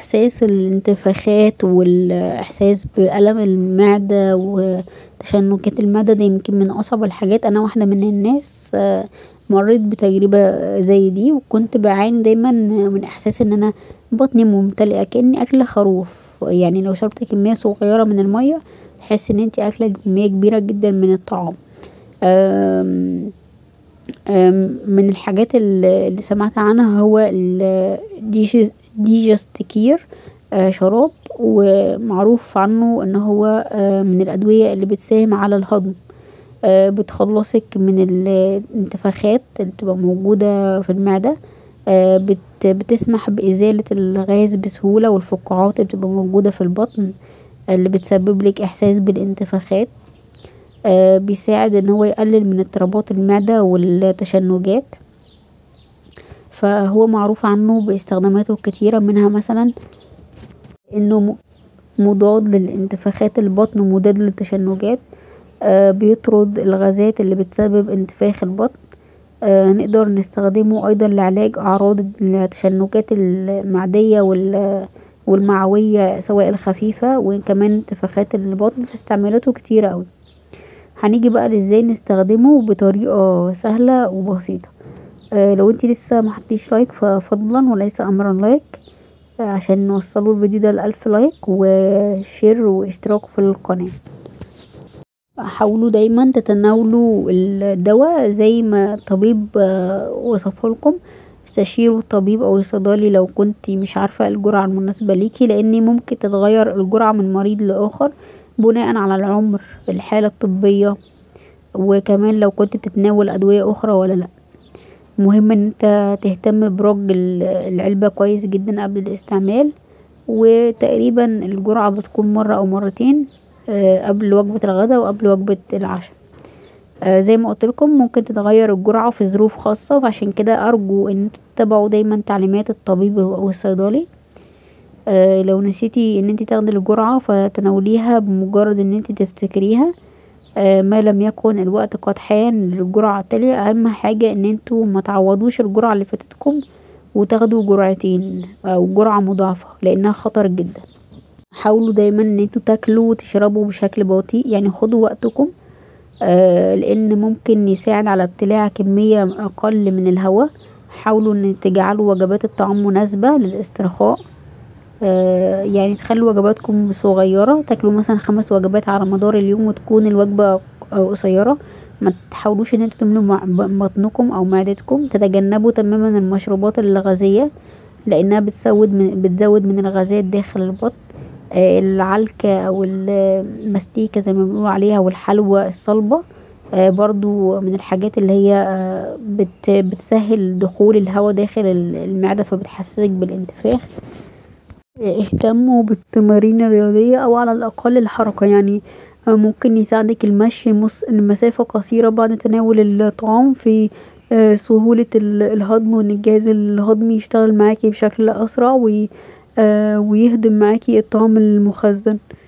احساس الانتفاخات و الاحساس بألم المعده و تشنجات المعده دي يمكن من اصعب الحاجات أنا واحده من الناس مريت بتجربة زي دي و كنت بعاني دايما من احساس ان أنا بطني ممتلئه كأني اكله خروف يعني لو شربت كميه صغيره من الميه تحسي ان انتي اكله كميه كبيره جدا من الطعام من الحاجات اللي سمعت عنها هو ديجستكير شراب و معروف عنه ان هو من الأدوية اللي بتساهم على الهضم بتخلصك من الانتفاخات اللي بتبقى موجوده في المعده بتسمح بإزالة الغاز بسهوله و الفقاعات اللي بتبقى موجوده في البطن اللي بتسببلك احساس بالانتفاخات بيساعد ان هو يقلل من اضطرابات المعده و التشنجات فهو معروف عنه باستخداماته الكتيره منها مثلا انه مضاد لانتفاخات البطن و مضاد للتشنجات بيطرد الغازات اللي بتسبب انتفاخ البطن نقدر نستخدمه ايضا لعلاج اعراض التشنجات المعديه و المعويه سواء الخفيفه و كمان انتفاخات البطن فاستعمالاته كتيره اوي هنيجي بقا ازاي نستخدمه بطريقه سهله و بسيطه لو انتي لسه محطتيش لايك ففضلا وليس امرا لايك عشان نوصله الفيديو دا لألف لايك و شير و اشتراك في القناه حاولوا دايما تتناولوا الدوا زي ما الطبيب وصفهولكم استشيروا الطبيب او الصيدلي لو كنتي مش عارفه الجرعة المناسبه ليكي لان ممكن تتغير الجرعة من مريض لاخر بناءا على العمر الحالة الطبية و كمان لو كنتي بتتناول ادوية اخرى ولا لا المهم ان انت تهتم برج العلبة كويس جدا قبل الاستعمال و تقريبا الجرعة بتكون مرة او مرتين قبل وجبة الغدا و قبل وجبة العشا زي ما قولتلكم ممكن تتغير الجرعة في ظروف خاصة فعشان كدا ارجو ان انتوا تتبعوا دايما تعليمات الطبيب او الصيدلي لو نسيتي ان انتي تاخدي الجرعة فتناوليها بمجرد ان انتي تفتكريها مالم يكن الوقت قد حان للجرعة التالية اهم حاجة ان انتوا متعوضوش الجرعة اللي فاتتكم و تاخدوا جرعتين او جرعة مضاعفة لانها خطر جدا حاولوا دايما ان انتوا تاكلوا و تشربوا بشكل بطيء يعني خدوا وقتكم لان ممكن يساعد على ابتلاع كمية اقل من الهوا حاولوا ان تجعلوا وجبات الطعام مناسبة للاسترخاء يعني تخلوا وجباتكم صغيرة تاكلوا مثلا خمس وجبات على مدار اليوم و تكون الوجبة قصيرة متحاولوش ان انتوا تملوا بطنكم او معدتكم تتجنبوا تماما المشروبات الغازية لانها بتزود من الغازات داخل البطن العلكة او المستيكة زي ما بنقول عليها و الحلوى الصلبة برضو من الحاجات اللي هي بتسهل دخول الهوا داخل المعده فبتحسسك بالانتفاخ اهتموا بالتمارين الرياضية او على الاقل الحركة يعني ممكن يساعدك المشي لمسافة قصيرة بعد تناول الطعام في سهولة الهضم و ان الجهاز الهضمي يشتغل معاكي بشكل اسرع و يهضم معاكي الطعام المخزن